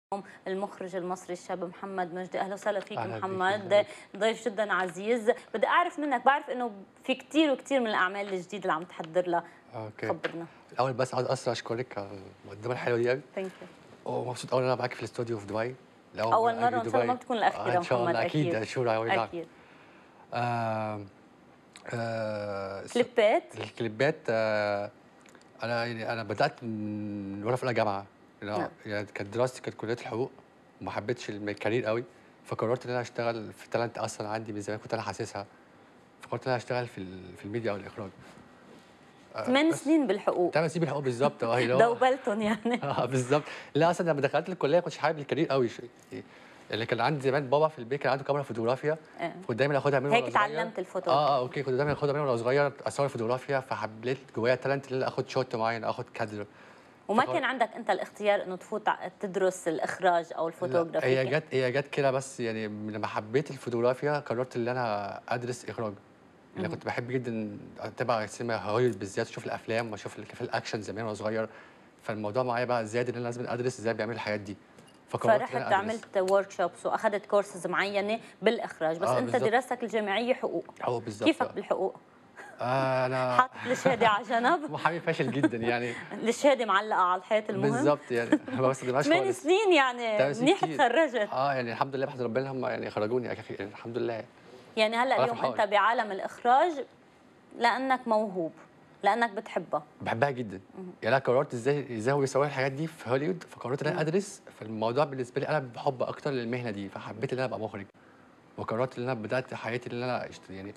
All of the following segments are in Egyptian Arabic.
المخرج المصري الشاب محمد مجدي اهلا وسهلا فيك أهلا بيك، محمد أهلا بيك. ضيف جدا عزيز بدي اعرف منك بعرف انه في كثير وكثير من الاعمال الجديده اللي عم تحضر لها اوكي خبرنا الاول بس عاوز اسرع اشكرك على المقدمه الحلوه دي قوي ثانك يو ومبسوط قوي ان انا معاك في الاستوديو في دبي لأول اول أجي مره ان شاء الله دبي. ما بتكون الاخيره آه، ان شاء محمد الله اكيد اكيد شور قوي نعم اكيد آه آه كليبات الكليبات آه انا يعني انا بدات من وانا في اولى جامعه يعني نعم. يعني كانت دراستي كانت كليه الحقوق وما حبيتش الكارير قوي فقررت ان انا اشتغل في تالنت اصلا عندي من زمان كنت انا حاسسها فقررت ان انا اشتغل في ال- في الميديا او الاخراج آه، ثمان بس سنين بالحقوق تمام سيب الحقوق بالظبط اه اللي هو دوبلتهم يعني اه بالظبط لا اصلا لما دخلت الكليه كنتش حابب الكارير قوي شيء اللي كان عندي زمان بابا في البيت كان عنده كاميرا فوتوغرافيا آه. كنت دايما اخدها منه هيك وأنا صغير. اتعلمت الفوتوغرافيا. اه اه اوكي كنت دايما اخدها منه وانا صغير اصور فوتوغرافيا فحبيت جوايا تالنت ان أنا اخد شوت معين اخد كادر وما فقر- كان عندك انت الاختيار انه تفوت ع- تدرس الاخراج او لا، الفوتوغرافي هي جت هي جت كده بس يعني من لما حبيت الفوتوغرافيا قررت ان انا ادرس اخراج انا كنت بحب جدا اتابع السينما هوليوود بالذات اشوف الافلام واشوف ال- في الاكشن زمان وانا صغير فالموضوع معايا بقى زاد ان انا لازم ادرس ازاي بيعملوا الحاجات دي فقررت إن فرحت أنا أدرس. عملت ورك شوبس واخذت كورسز معينه بالاخراج بس آه، انت بالظبط. دراستك الجامعيه حقوق هو بالظبط كيفك آه. بالحقوق آه انا حاطط الشهاده على جنب محامي فاشل جدا يعني الشهاده معلقه على الحيط المهم بالظبط يعني ما بستخدمهاش ثمان خالص سنين يعني ثمان سنين منيح كتير. تخرجت اه يعني الحمد لله بحمد ربنا هم يعني خرجوني يا اخي يعني الحمد لله يعني هلا أنا اليوم فرحان. انت بعالم الاخراج لانك موهوب لانك بتحبها بحبها جدا يعني انا قررت ازاي ازاي هو بيسوي الحاجات دي في هوليوود فقررت ان انا ادرس فالموضوع بالنسبه لي انا بحب اكتر للمهنه دي فحبيت ان انا ابقى مخرج وقررت ان انا بدات حياتي ان انا اشت- يعني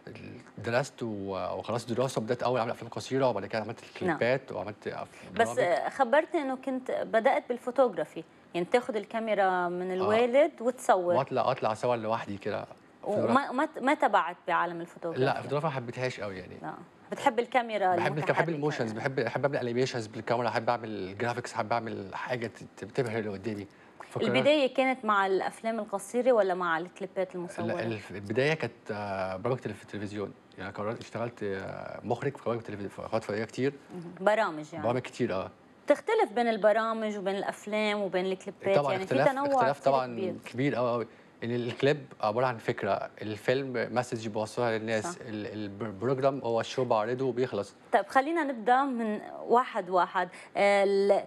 درست و- وخلصت دراسه وبدات اول اعمل افلام قصيره وبعد كده عملت الكليبات وعملت أف- بس برامج. آه، خبرتني انه كنت بدات بالفوتوغرافي يعني تاخذ الكاميرا من الوالد وتصور واطلع اطلع اصور لوحدي كده وما ما ما تبعت بعالم الفوتوغرافي لا الفوتوغرافيا ما حبيتهاش قوي يعني لا بتحب الكاميرا بحب بحب المتحركة الايموشنز يعني. بحب بحب اعمل انيميشنز بالكاميرا بحب اعمل جرافيكس بحب اعمل حاجه ت- تبهر اللي قدامي فقررت- البدايه كانت مع الافلام القصيره ولا مع الكليبات المصوره لا الف- البدايه كانت آه، برامج تلف- تلفزيون يعني قررت اشتغلت آه، مخرج في برامج تلفزيون في قنوات فضائيه كتير برامج يعني برامج كتير اه تختلف بين البرامج وبين الافلام وبين الكليبات طبعا يعني اختلاف في تنوع اختلاف كتير طبعا كبير. كبير قوي قوي ان الكليب عباره عن فكره الفيلم مسج بوصلها للناس صح. ال- البروجرام هو الشو بعرضه وبيخلص طيب خلينا نبدا من واحد واحد ال...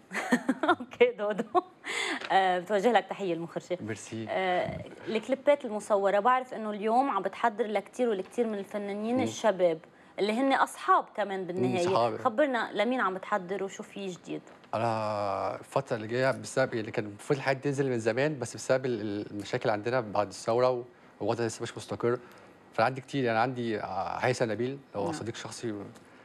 اوكي دودو آه، بتوجه لك تحيه المخرجه ميرسي آه، الكليبات المصوره بعرف انه اليوم عم بتحضر لكثير والكثير من الفنانين الشباب اللي هن اصحاب كمان بالنهايه أصحاب. خبرنا لمين عم بتحضر وشو في جديد انا الفتره اللي جايه بسبب اللي كان المفروض الحاجات دي تنزل من زمان بس بسبب ال- المشاكل عندنا بعد الثوره والوضع لسه مش مستقر فعندي كتير يعني عندي آه، هيثم نبيل هو نعم. صديق شخصي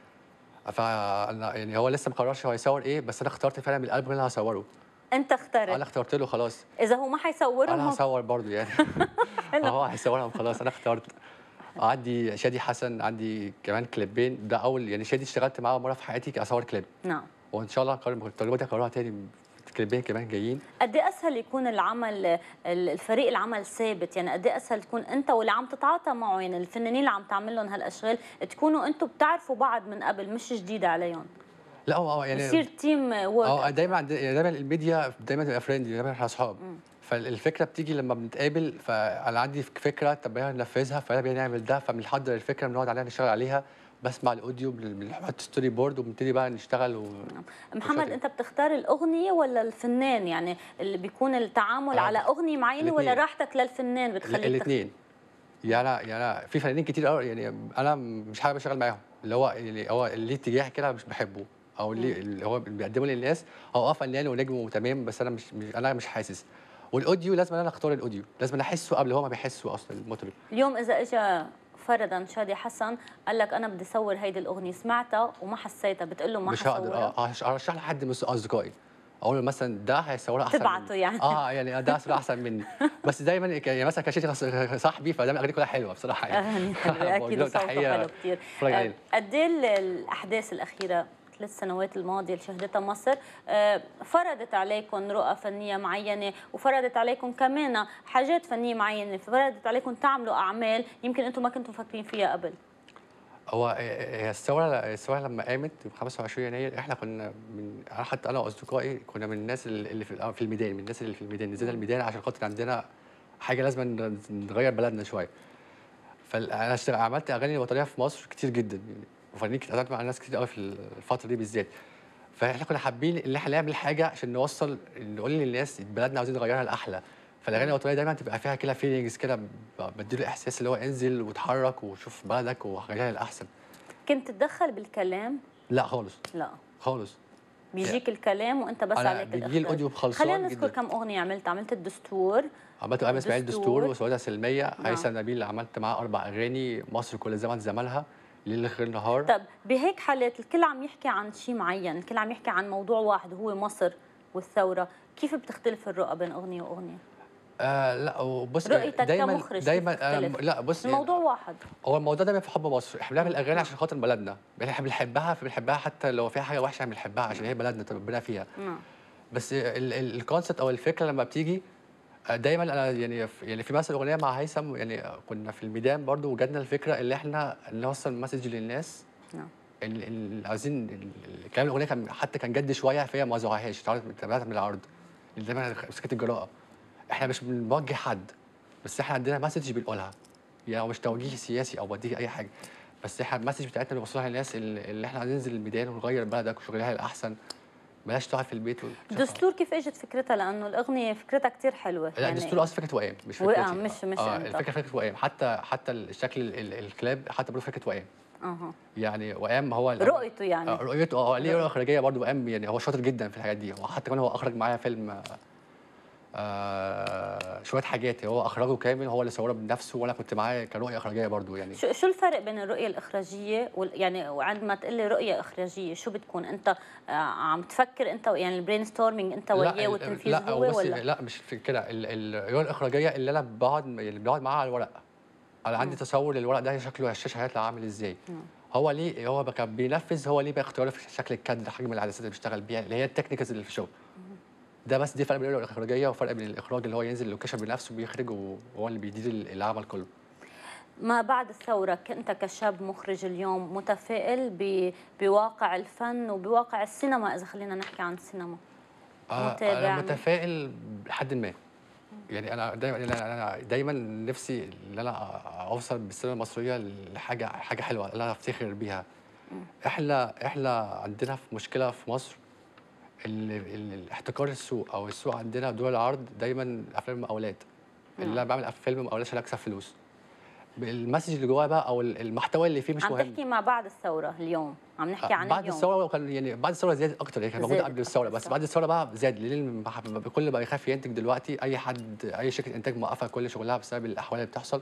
فانا يعني هو لسه مقررش هو هيصور ايه بس انا اخترت فعلا من الالبوم اللي انا هصوره انت اخترت انا اخترت له خلاص اذا هو ما حيصورهم انا هو هصور برضه يعني هو هيصورهم خلاص انا اخترت عندي شادي حسن عندي كمان كليبين ده اول يعني شادي اشتغلت معاه مره في حياتي اصور كليب نعم وان شاء الله هقرر التجربه دي هكررها تاني كليبين كمان جايين قد ايه اسهل يكون العمل ال- الفريق العمل ثابت يعني قد ايه اسهل تكون انت واللي عم تتعاطى معه يعني الفنانين اللي عم تعمل لهم هالاشغال تكونوا انتم بتعرفوا بعض من قبل مش جديده عليهم لا هو يعني بصير تيم اه وورك دايما عند- يعني دايما الميديا دايما تبقى فريندلي دايما احنا اصحاب فالفكره بتيجي لما بنتقابل فانا عندي فكره طب يلا ننفذها فيلا بينا نعمل ده فبنحضر الفكره بنقعد عليها نشتغل عليها بسمع الاوديو بن- بنحط ستوري بورد وبنبتدي بقى نشتغل و... محمد وشغل. انت بتختار الاغنيه ولا الفنان يعني اللي بيكون التعامل آه، على اغنيه معينه ولا الاتنين. راحتك للفنان بتخليك تخ- الاثنين يعني أنا- يعني أنا في فنانين كتير قوي يعني انا مش حابب اشتغل معاهم اللي هو اللي هو اللي اتجاه كده مش بحبه او اللي, اللي هو بيقدمه للناس هو اه فنان ونجم وتمام بس انا مش, مش انا مش حاسس والاوديو لازم انا اختار الاوديو لازم أنا احسه قبل هو ما بيحسه اصلا المطرب اليوم اذا اجى فرضا شادي حسن قال لك انا بدي صور هيدي الاغنيه سمعتها وما حسيتها بتقول له ما مش هقدر حصورها اه هش- هرشح لحد من اصدقائي اقول له مثلا ده هيصورها احسن تبعته مني. يعني. اه يعني ده هيصورها احسن مني بس دايما ك- يعني مثلا كشيتي صاحبي فدايما اغانيه كلها حلوه بصراحه يعني يعني بقول اكيد له صوته تحية، حلو كثير اتفرج عليه. قد ايه ال- الاحداث الاخيره ثلاث سنوات الماضيه اللي شهدتها مصر آه، فرضت عليكم رؤى فنيه معينه وفرضت عليكم كمان حاجات فنيه معينه فرضت عليكم تعملوا اعمال يمكن انتم ما كنتم مفكرين فيها قبل هو هي الثوره الثوره لما قامت ب 25 يناير احنا كنا من انا حتى انا واصدقائي كنا من الناس اللي في في الميدان من الناس اللي في الميدان نزلنا الميدان عشان خاطر عندنا حاجه لازم نغير بلدنا شويه فانا اشتغل عملت اغاني وطنيه في مصر كتير جدا يعني وفنانين كتير اتعاملت مع ناس كتير قوي في الفتره دي بالذات فاحنا كنا حابين ان احنا نعمل حاجه عشان نوصل نقول للناس بلدنا عاوزين نغيرها لاحلى فالاغاني الوطنيه دايما تبقى فيها كده فيلينجز كده بديله احساس اللي هو انزل وتحرك وشوف بلدك وغيرها للاحسن كنت تتدخل بالكلام؟ لا خالص لا خالص بيجيك الكلام وانت بس أنا عليك بيجي الاوديو بخلصان خلينا نذكر جدا كم اغنيه عملت عملت الدستور عملت ايام اسماعيل الدستور. دستور وسعودة سلميه هيثم نبيل عملت معاه اربع اغاني مصر كل زمن زمانها ليل خير نهار طب بهيك حالات الكل عم يحكي عن شيء معين الكل عم يحكي عن موضوع واحد هو مصر والثوره كيف بتختلف الرؤى بين اغنيه واغنيه آه لا بص رؤيتك دايما كمخرج دايما كيف آه تختلف؟ لا بص الموضوع واحد هو الموضوع دايما في حب مصر احنا بنعمل اغاني عشان خاطر بلدنا احنا بنحبها فبنحبها حتى لو فيها حاجه وحشه احنا بنحبها عشان هي بلدنا ربنا فيها نعم بس الكونسبت او الفكره لما بتيجي آه، دايما انا يعني في- يعني في مثل اغنيه مع هيثم يعني كنا في الميدان برضو وجاتنا الفكره اللي احنا نوصل مسج للناس نعم ال- ال- عايزين ال- الكلام الاغنيه كان حتى كان جد شويه فهي ما زعهاش تابعت من العرض اللي دايما مسكت الجراءه احنا مش بنوجه حد بس احنا عندنا مسج بنقولها يعني هو مش توجيه سياسي او بديه اي حاجه بس احنا المسج بتاعتنا اللي بنوصلها للناس اللي اللي احنا هننزل الميدان ونغير بلدك وشغلها الاحسن بلاش تقعد في البيت وتشوفها. دستور كيف اجت فكرتها لانه الاغنيه فكرتها كثير حلوه لا الدستور اصلا فكره وئام مش فكرتي وئام، مش- مش آه أنت. الفكره فكره وئام حتى حتى الشكل ال- ال- الكلاب حتى برضه فكره وئام اها يعني وئام هو ال- رؤيته يعني آه، رؤيته اه ليه رؤيه اخراجيه برضه وئام يعني هو شاطر جدا في الحاجات دي وحتى كمان هو اخرج معايا فيلم آه، آه شويه حاجات هو اخرجه كامل هو اللي صوره بنفسه وانا كنت معاه كرؤيه اخراجيه برضه يعني شو شو الفرق بين الرؤيه الاخراجيه وال يعني وعندما تقول لي رؤيه اخراجيه شو بتكون انت آه، عم تفكر انت يعني البرين ستورمينج انت وياه ال- والتنفيذ لا هو بص ولا لا مش في كده ال- ال- الرؤيه الاخراجيه اللي انا بقعد اللي بقعد معاها على الورق انا عندي تصور للورق ده شكله على الشاشه هيطلع عامل ازاي هو ليه هو بقى كان بينفذ هو ليه بقى اختياره في شكل الكادر حجم العدسات اللي بيشتغل بيها اللي هي التكنيكالز اللي في الشغل ده بس دي فرق بين الرؤيه الاخراجيه وفرق بين الاخراج اللي هو ينزل اللوكيشن بنفسه بيخرج وهو اللي بيدير العمل كله ما بعد الثورة انت كشاب مخرج اليوم متفائل ب- بواقع الفن وبواقع السينما إذا خلينا نحكي عن السينما آه، متابع انا من- متفائل لحد ما يعني انا دايما انا أنا دايما نفسي ان انا اوصل بالسينما المصريه لحاجه حاجه حلوه اللي انا افتخر بيها احنا احنا عندنا في مشكله في مصر ال- ال- الاحتكار السوق او السوق عندنا دول العرض دايما افلام المقاولات اللي انا بعمل فيلم مقاولات عشان اكسب فلوس المسج اللي جواه بقى او المحتوى اللي فيه مش عم مهم تحكي ما بعد الثورة اليوم عم نحكي عن بعد اليوم الثوره كان يعني بعد الثوره زاد اكتر هي كانت موجوده زادت قبل الثوره أكتر، بس صح. بعد الثوره بقى زاد لان كل بقى يخاف ينتج دلوقتي اي حد اي شركه انتاج موقفه كل شغلها بسبب الاحوال اللي بتحصل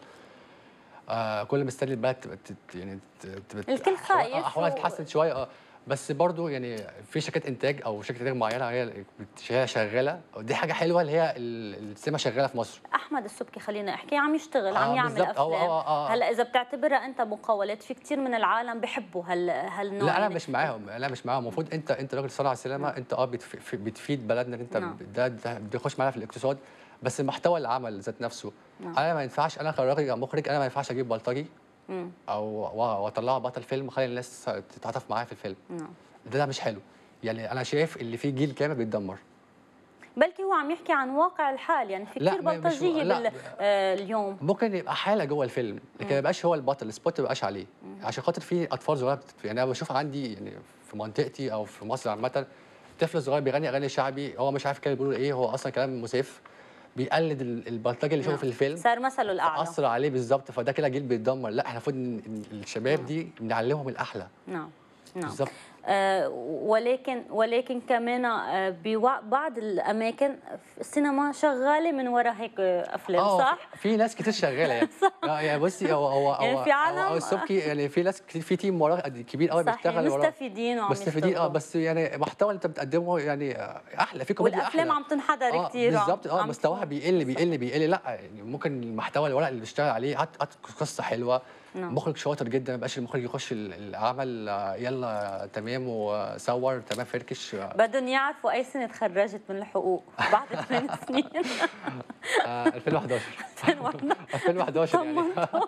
آه كل مستني البلد تبقى تت- يعني ت- تبقى الكل أحوال- خايف آه، احوالها و- تتحسن شويه اه بس برضو يعني في شركات انتاج او شركه انتاج معينه هي اللي بت- هي شغاله ودي حاجه حلوه اللي هي ال- السينما شغاله في مصر احمد السبكي خلينا احكي عم يشتغل عم آه، يعمل بالظبط. افلام آه، آه، آه. هلا اذا بتعتبرها انت مقاولات في كثير من العالم بحبوا هال هالنوع لا انا يعني. مش معاهم انا مش معاهم المفروض انت انت راجل صانع سينما انت اه بتف- بتفيد بلدنا إن انت نعم. ده ده بيخش معانا في الاقتصاد بس المحتوى العمل ذات نفسه نعم. انا ما ينفعش انا كراجل مخرج انا ما ينفعش اجيب بلطجي مم. او و- واطلعه بطل فيلم وخلي الناس تتعاطف معايا في الفيلم نعم ده, ده مش حلو يعني انا شايف اللي فيه جيل كامل بيتدمر بلكي هو عم يحكي عن واقع الحال يعني في لا، كثير ما- مش- بلطجيه لا. بال... آه اليوم ممكن يبقى حاله جوه الفيلم لكن ما يبقاش هو البطل السبوت ما يبقاش عليه عشان خاطر في اطفال صغيره بت- يعني انا بشوف عندي يعني في منطقتي او في مصر عامه طفل صغير بيغني اغاني شعبي هو مش عارف كده بيقولوا ايه هو اصلا كلام مسيف بيقلد ال- البلطجي اللي شوفه في الفيلم صار مثله الاعلى اثر عليه بالظبط فده كده جيل بيتدمر لا احنا المفروض إن- إن الشباب دي نعلمهم الاحلى نعم نعم بالظبط آه ولكن ولكن كمان آه ببعض الاماكن السينما شغاله من وراء هيك آه، افلام اه صح؟ في- في ناس كتير شغاله يعني آه، يعني بصي هو هو يعني هو في عالم- هو السبكي يعني في ناس كتير في تيم وراه قد- كبير قوي صح يعني بيشتغل وراه مستفيدين وعم مستفيدين اه يشتغلوا. بس يعني محتوى اللي انت بتقدمه يعني آه، احلى في كوميديا والافلام احلى عم تنحدر اه كثير بالظبط اه مستواها بيقل بيقل بيقل لا يعني ممكن المحتوى الورق اللي بيشتغل عليه هات هات قصه حلوه نعم. مخرج شاطر جدا ما يبقاش المخرج يخش ال- العمل آه، يلا تمام وصور تمام فركش آه، بدهم يعرفوا اي سنه تخرجت من الحقوق بعد ثمان سنين آه، 2011 2011 يعني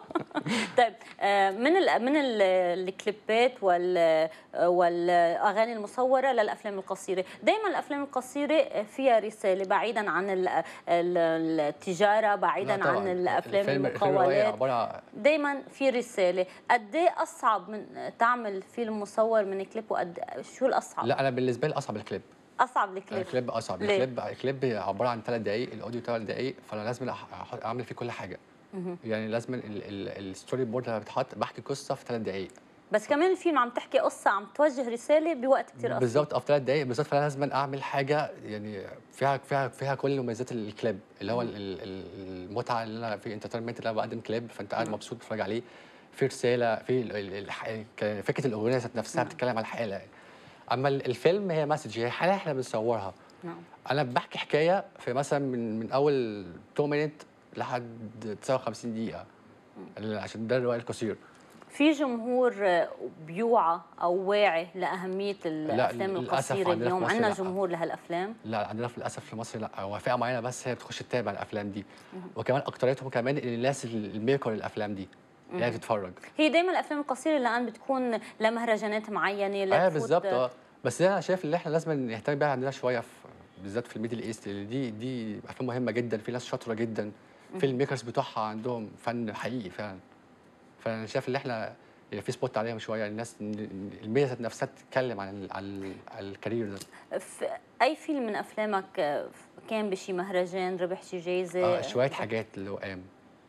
طيب آه، من ال من ال الكليبات وال والاغاني المصوره للافلام القصيره دائما الافلام القصيره فيها رساله بعيدا عن ال- ال- التجاره بعيدا لا طبعاً. عن الافلام الفيلم- الفيلم الرواية المقاولات عباره عن دائما في رساله قد ايه اصعب من تعمل فيلم مصور من كليب وقد شو الاصعب لا انا بالنسبه لي اصعب الكليب اصعب الكليب الكليب اصعب ليه؟ الكليب الكليب عباره عن ثلاث دقائق الاوديو ثلاث دقائق فانا لازم أح- أح- اعمل فيه كل حاجه يعني لازم ال- ال- الستوري بورد لما بتحط بحكي قصه في ثلاث دقائق بس كمان الفيلم عم تحكي قصه عم توجه رساله بوقت كثير قصير بالظبط او في ثلاث دقائق بالظبط فانا لازم اعمل حاجه يعني فيها فيها فيها كل مميزات الكليب اللي هو ال- ال- ال- المتعه اللي انا في انترتينمنت اللي انا بقدم كليب فانت قاعد مبسوط بتتفرج عليه في رساله في ال- ال- الح- ك- فكره الاغنيه ذات نفسها بتتكلم عن الحاله اما ال- الفيلم هي مسج هي حاله احنا بنصورها نعم انا بحكي حكايه في مثلا من من اول 2 مينت لحد 59 دقيقه عشان ده الروايه القصير في جمهور آه، بيوعى او واعي لاهميه الافلام للأسف القصيره عندنا في اليوم مصر عندنا لا. جمهور لهالافلام لا عندنا في للاسف في مصر لا هو فئه معينه بس هي بتخش تتابع الافلام دي وكمان اكتريتهم كمان الناس الميكر الافلام دي اللي هي بتتفرج هي دايما الافلام القصيره الان بتكون لمهرجانات معينه اه لتفوت- بالظبط اه بس انا شايف ان احنا لازم نهتم بيها عندنا شويه في بالذات في الميدل ايست اللي دي دي افلام مهمه جدا في ناس شاطره جدا في الميكرز بتوعها عندهم فن حقيقي فعلا فانا شايف ان احنا يعني في سبوت عليهم شويه الناس الميديا ذات نفسها تتكلم عن ال- عن ال- عن الكارير ده في اي فيلم من افلامك آه، كان بشي مهرجان ربح شي جايزه آه شويه حاجات اللي هو قام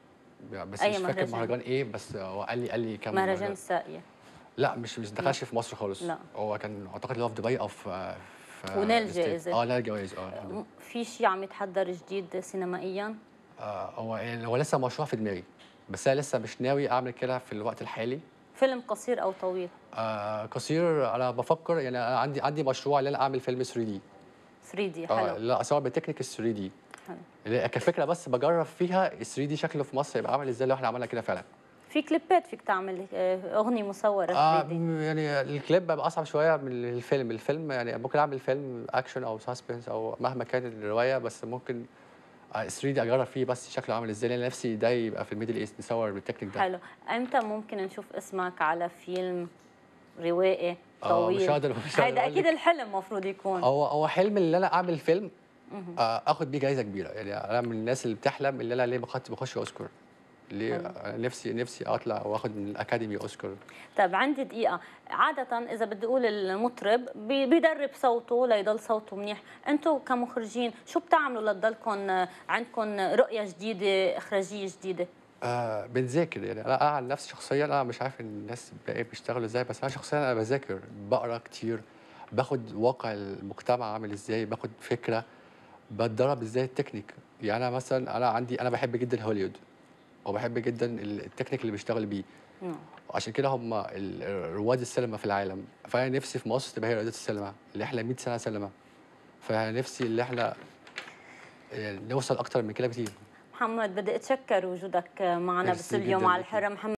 بس أي مش فاكر مهرجان؟ مهرجان ايه بس هو قال لي قال لي كام مهرجان الساقيه لا مش مش دخلش في مصر خالص لا. هو كان اعتقد اللي هو في دبي او في في ونال الستيت. جائزة. اه نال جوائز اه في شي عم يتحضر جديد سينمائيا آه، هو هو لسه مشروع في دماغي بس انا لسه مش ناوي اعمل كده في الوقت الحالي فيلم قصير او طويل آه قصير انا بفكر يعني انا عندي عندي مشروع ان انا اعمل فيلم 3 دي 3 دي اه حلو لا اصور بالتكنيك ال 3 دي حلو. اللي كفكره بس بجرب فيها ال 3 دي شكله في مصر يبقى عامل ازاي لو احنا عملنا كده فعلا في كليبات فيك تعمل آه، اغنيه مصوره آه 3 دي م- يعني الكليب بيبقى اصعب شويه من الفيلم الفيلم يعني ممكن اعمل فيلم اكشن او ساسبنس او مهما كانت الروايه بس ممكن 3 دي اجرب فيه بس شكله عامل ازاي لان نفسي ده يبقى في الميدل ايست نصور بالتكنيك ده حلو امتى ممكن نشوف اسمك على فيلم روائي آه، طويل مش هقدر مش هقدر هيدا أقول اكيد لك. الحلم المفروض يكون هو هو حلم ان انا اعمل فيلم آه، اخد بيه جايزه كبيره يعني انا من الناس اللي بتحلم ان انا ليه بخش بخش اوسكار ليه حلو. أنا نفسي نفسي اطلع واخد من الاكاديمي اوسكار طيب عندي دقيقة عادة إذا بدي أقول المطرب بي- بيدرب صوته ليضل صوته منيح، أنتم كمخرجين شو بتعملوا لتضلكم آه، عندكم رؤية جديدة، إخراجية جديدة؟ آه بنذاكر يعني انا أنا عن نفسي شخصيا انا مش عارف الناس بقى بيشتغلوا ازاي بس انا شخصيا انا بذاكر بقرا كتير باخد واقع المجتمع عامل ازاي باخد فكره بتدرب ازاي التكنيك يعني انا مثلا انا عندي انا بحب جدا هوليوود وبحب جدا التكنيك اللي بيشتغل بيه نعم. وعشان كده هم ال- رواد السينما في العالم فانا نفسي في مصر تبقى هي رواد السينما اللي احنا 100 سنه سينما فنفسي اللي احنا يعني نوصل اكتر من كده بكتير محمد بدي أتشكر وجودك معنا ميرسي باستوديو جداً مع ليكي. الحرة محمد